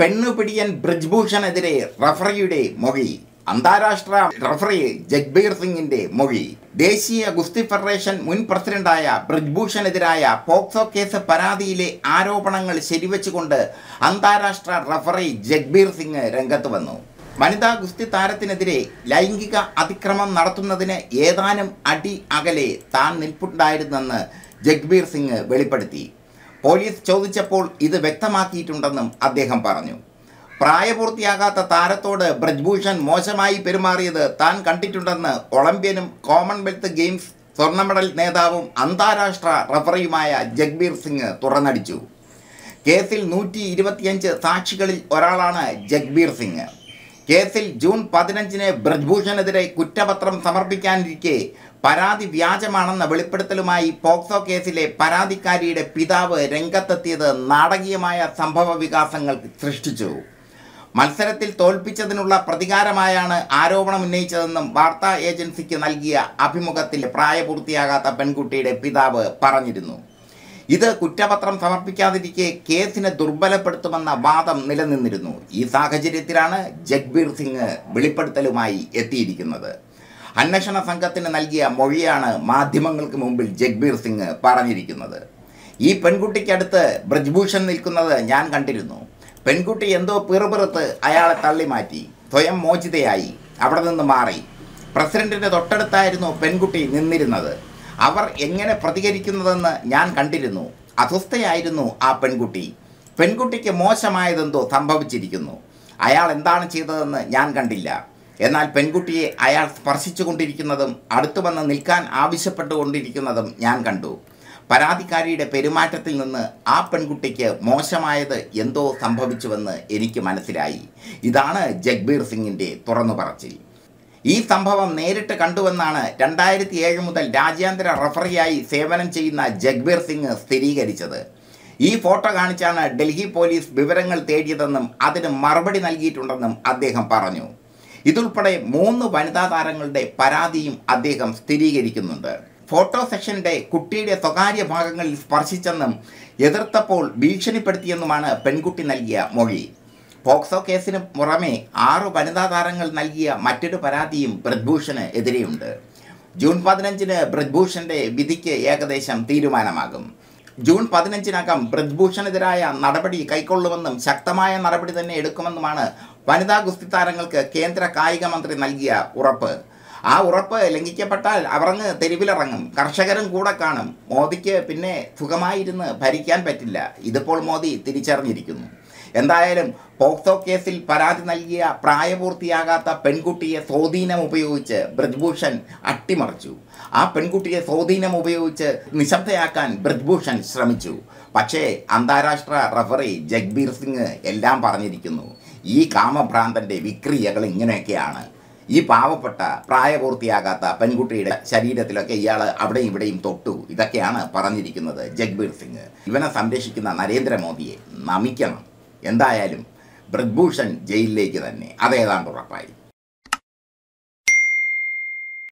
പെണ്ണുപിടിയൻ ബ്രിജ്ഭൂഷണെതിരെ റഫറിയുടെ മൊഴി അന്താരാഷ്ട്ര റഫറി ജഗ്ബീർ സിംഗിന്റെ മൊഴി ദേശീയ ഗുസ്തി ഫെഡറേഷൻ മുൻ പ്രസിഡന്റായ ബ്രിജ്ഭൂഷണെതിരായ പോക്സോ കേസ് പരാതിയിലെ ആരോപണങ്ങൾ ശരിവെച്ചുകൊണ്ട് അന്താരാഷ്ട്ര റഫറി ജഗ്ബീർ സിംഗ് രംഗത്ത് വന്നു വനിതാ ഗുസ്തി താരത്തിനെതിരെ ലൈംഗിക അതിക്രമം നടത്തുന്നതിന് ഏതാനും അടി അകലെ താൻ നിൽപ്പുണ്ടായിരുന്നെന്ന് ജഗ്ബീർ സിംഗ് വെളിപ്പെടുത്തി പോലീസ് ചോദിച്ചപ്പോൾ ഇത് വ്യക്തമാക്കിയിട്ടുണ്ടെന്നും അദ്ദേഹം പറഞ്ഞു പ്രായപൂർത്തിയാകാത്ത താരത്തോട് ബ്രജ്ഭൂഷൺ മോശമായി പെരുമാറിയത് താൻ കണ്ടിട്ടുണ്ടെന്ന് ഒളിമ്പ്യനും കോമൺവെൽത്ത് ഗെയിംസ് സ്വർണ്ണ മെഡൽ നേതാവും അന്താരാഷ്ട്ര റഫറിയുമായ ജഗ്ബീർ സിംഗ് തുറന്നടിച്ചു കേസിൽ നൂറ്റി ഇരുപത്തിയഞ്ച് സാക്ഷികളിൽ ഒരാളാണ് ജഗ്ബീർ സിംഗ് കേസിൽ ജൂൺ പതിനഞ്ചിന് ബ്രജ്ഭൂഷണെതിരെ കുറ്റപത്രം സമർപ്പിക്കാനിരിക്കെ പരാതി വ്യാജമാണെന്ന വെളിപ്പെടുത്തലുമായി പോക്സോ കേസിലെ പരാതിക്കാരിയുടെ പിതാവ് രംഗത്തെത്തിയത് നാടകീയമായ സംഭവ വികാസങ്ങൾ സൃഷ്ടിച്ചു മത്സരത്തിൽ തോൽപ്പിച്ചതിനുള്ള പ്രതികാരമായാണ് ആരോപണം ഉന്നയിച്ചതെന്നും വാർത്താ ഏജൻസിക്ക് നൽകിയ അഭിമുഖത്തിൽ പ്രായപൂർത്തിയാകാത്ത പെൺകുട്ടിയുടെ പിതാവ് പറഞ്ഞിരുന്നു ഇത് കുറ്റപത്രം സമർപ്പിക്കാതിരിക്കെ കേസിനെ ദുർബലപ്പെടുത്തുമെന്ന വാദം നിലനിന്നിരുന്നു ഈ സാഹചര്യത്തിലാണ് ജഗ്ബീർ സിംഗ് വെളിപ്പെടുത്തലുമായി എത്തിയിരിക്കുന്നത് അന്വേഷണ സംഘത്തിന് നൽകിയ മൊഴിയാണ് മാധ്യമങ്ങൾക്ക് മുമ്പിൽ ജഗ്ബീർ സിംഗ് പറഞ്ഞിരിക്കുന്നത് ഈ പെൺകുട്ടിക്കടുത്ത് ബ്രജ്ഭൂഷൺ നിൽക്കുന്നത് ഞാൻ കണ്ടിരുന്നു പെൺകുട്ടി എന്തോ പിറുപിറുത്ത് അയാളെ തള്ളി മാറ്റി സ്വയം മോചിതയായി അവിടെ നിന്ന് മാറി പ്രസിഡന്റിന്റെ തൊട്ടടുത്തായിരുന്നു പെൺകുട്ടി നിന്നിരുന്നത് അവർ എങ്ങനെ പ്രതികരിക്കുന്നതെന്ന് ഞാൻ കണ്ടിരുന്നു അസ്വസ്ഥയായിരുന്നു ആ പെൺകുട്ടി പെൺകുട്ടിക്ക് മോശമായതെന്തോ സംഭവിച്ചിരിക്കുന്നു അയാൾ എന്താണ് ചെയ്തതെന്ന് ഞാൻ കണ്ടില്ല എന്നാൽ പെൺകുട്ടിയെ അയാൾ സ്പർശിച്ചുകൊണ്ടിരിക്കുന്നതും അടുത്തു വന്ന് നിൽക്കാൻ ആവശ്യപ്പെട്ടുകൊണ്ടിരിക്കുന്നതും ഞാൻ കണ്ടു പരാതിക്കാരിയുടെ പെരുമാറ്റത്തിൽ നിന്ന് ആ പെൺകുട്ടിക്ക് മോശമായത് എന്തോ സംഭവിച്ചുവെന്ന് എനിക്ക് മനസ്സിലായി ഇതാണ് ജഗ്ബീർ സിംഗിൻ്റെ തുറന്നു പറച്ചിൽ ഈ സംഭവം നേരിട്ട് കണ്ടുവെന്നാണ് രണ്ടായിരത്തി ഏഴ് മുതൽ രാജ്യാന്തര റഫറിയായി സേവനം ചെയ്യുന്ന ജഗ്ബീർ സിംഗ് സ്ഥിരീകരിച്ചത് ഈ ഫോട്ടോ കാണിച്ചാണ് ഡൽഹി പോലീസ് വിവരങ്ങൾ തേടിയതെന്നും അതിന് മറുപടി നൽകിയിട്ടുണ്ടെന്നും അദ്ദേഹം പറഞ്ഞു ഇതുൾപ്പെടെ മൂന്ന് വനിതാ താരങ്ങളുടെ പരാതിയും അദ്ദേഹം സ്ഥിരീകരിക്കുന്നുണ്ട് ഫോട്ടോ സെക്ഷന്റെ കുട്ടിയുടെ സ്വകാര്യ ഭാഗങ്ങളിൽ സ്പർശിച്ചെന്നും എതിർത്തപ്പോൾ ഭീഷണിപ്പെടുത്തിയെന്നുമാണ് പെൺകുട്ടി നൽകിയ മൊഴി പോക്സോ കേസിന് പുറമെ ആറ് വനിതാ താരങ്ങൾ നൽകിയ മറ്റൊരു പരാതിയും ബ്രജ്ഭൂഷന് എതിരെയുണ്ട് ജൂൺ പതിനഞ്ചിന് ബ്രജ്ഭൂഷന്റെ വിധിക്ക് ഏകദേശം തീരുമാനമാകും ജൂൺ പതിനഞ്ചിനകം ബ്രജ്ഭൂഷണെതിരായ നടപടി കൈക്കൊള്ളുമെന്നും ശക്തമായ നടപടി തന്നെ എടുക്കുമെന്നുമാണ് വനിതാ ഗുസ്തി താരങ്ങൾക്ക് കേന്ദ്ര കായിക മന്ത്രി നൽകിയ ഉറപ്പ് ആ ഉറപ്പ് ലംഘിക്കപ്പെട്ടാൽ അവറങ്ങ് തെരുവിലിറങ്ങും കർഷകരും കൂടെ കാണും മോദിക്ക് പിന്നെ സുഖമായിരുന്ന് ഭരിക്കാൻ പറ്റില്ല ഇതിപ്പോൾ മോദി തിരിച്ചറിഞ്ഞിരിക്കുന്നു എന്തായാലും പോക്സോ കേസിൽ പരാതി നൽകിയ പ്രായപൂർത്തിയാകാത്ത പെൺകുട്ടിയെ സ്വാധീനം ഉപയോഗിച്ച് ബ്രജ്ഭൂഷൺ അട്ടിമറിച്ചു ആ പെൺകുട്ടിയെ സ്വാധീനം ഉപയോഗിച്ച് നിശബ്ദയാക്കാൻ ബ്രജ്ഭൂഷൺ ശ്രമിച്ചു പക്ഷേ അന്താരാഷ്ട്ര റഫറി ജഗ്ബീർ സിംഗ് എല്ലാം പറഞ്ഞിരിക്കുന്നു ഈ കാമഭ്രാന്തന്റെ വിക്രിയകൾ ഇങ്ങനെയൊക്കെയാണ് ഈ പാവപ്പെട്ട പ്രായപൂർത്തിയാകാത്ത പെൺകുട്ടിയുടെ ശരീരത്തിലൊക്കെ ഇയാൾ അവിടെയും ഇവിടെയും തൊട്ടു ഇതൊക്കെയാണ് പറഞ്ഞിരിക്കുന്നത് ജഗ്ബീർ സിംഗ് ഇവനെ സംരക്ഷിക്കുന്ന നരേന്ദ്രമോദിയെ നമിക്കണം എന്തായാലും ബ്രജ്ഭൂഷൺ ജയിലിലേക്ക് തന്നെ അതേതാണ്ട് ഉറപ്പായി